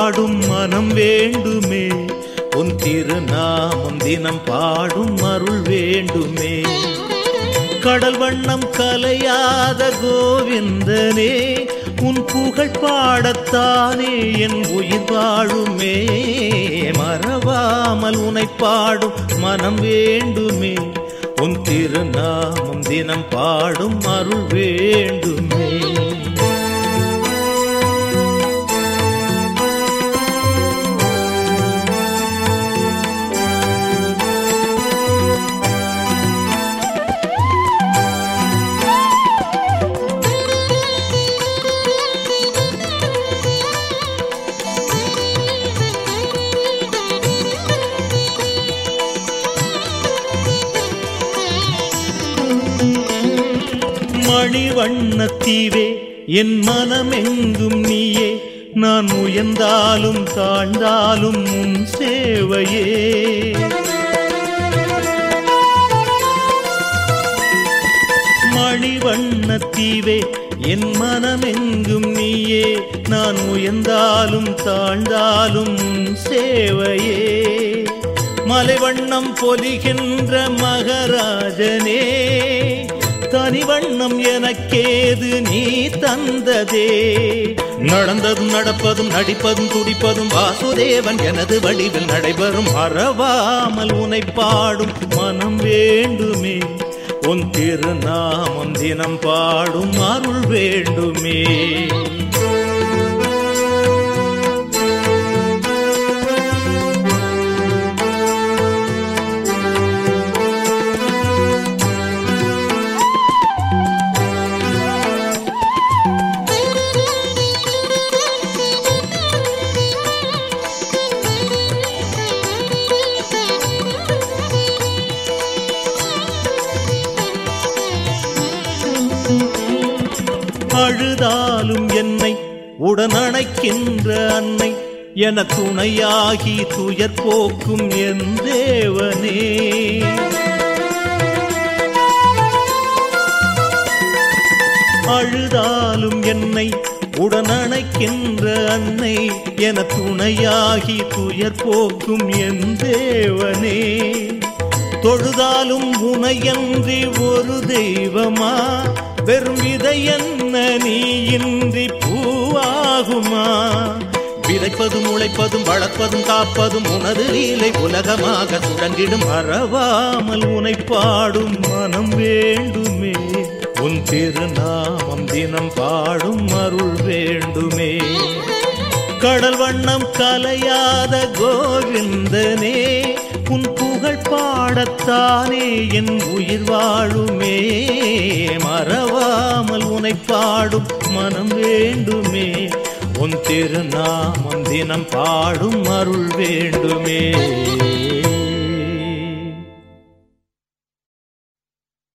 பாடும் மனம் வேண்டுமே உன் திருநாமம் தினம் பாடும் அருள் வேண்டுமே கடல் வண்ணம் கலையாத கோவிந்தனே உன் புகழ் பாடத்தானே என் உயிர் வாழுமே மறவாமல் உனை பாடும் மனம் வேண்டுமே உன் திருநாமம் தினம் பாடும் அருள் வேண்டுமே மணிவண்ணத்தீவே என் மனமெங்கும் நீயே நான் உயர்ந்தாலும் தாழ்ந்தாலும் உன் சேவையே மணிவண்ணத்தீவே என் மனமெங்கும் நீயே நான் உயர்ந்தாலும் தாழ்ந்தாலும் உன் சேவையே மலைவண்ணம் பொலிகின்ற மகராஜனே தனிவண்ணம் எனக்கேது நீ தந்ததே நடந்ததும் நடப்பதும் நடிப்பதும் துடிப்பதும் வாசுதேவன் எனது வடிவில் நடைபெறும் மறவாமல் உனை பாடும் மனம் வேண்டுமே உன் திருநாமம் தினம் பாடும் அருள் வேண்டுமே அழுதாலும் என்னை உடனணைக்கின்ற அன்னை என துணையாகி துயர் போக்கும் என் தேவனே அழுதாலும் என்னை உடனணைக்கின்ற அன்னை என துணையாகி துயர் போக்கும் என் தேவனே தொழுதாலும் உனையன்றி ஒரு தெய்வமா வெறும் விதை என்ன நீ இன்றி பூவாகுமா விதைப்பதும் உழைப்பதும் வளர்ப்பதும் காப்பதும் உனது லீலை உலகமாக சுழங்கிடும் மறவாமல் உனை பாடும் மனம் வேண்டுமே உன் திருநாமம் தினம் பாடும் அருள் வேண்டுமே கடல் வண்ணம் கலையாத கோவிந்தனே உன் புகழ் பாடத்தானே என் உயிர் வாழுமே மறவாமல் உனை பாடும் மனம் வேண்டுமே உன் திருநாமம் தினம் பாடும் அருள் வேண்டுமே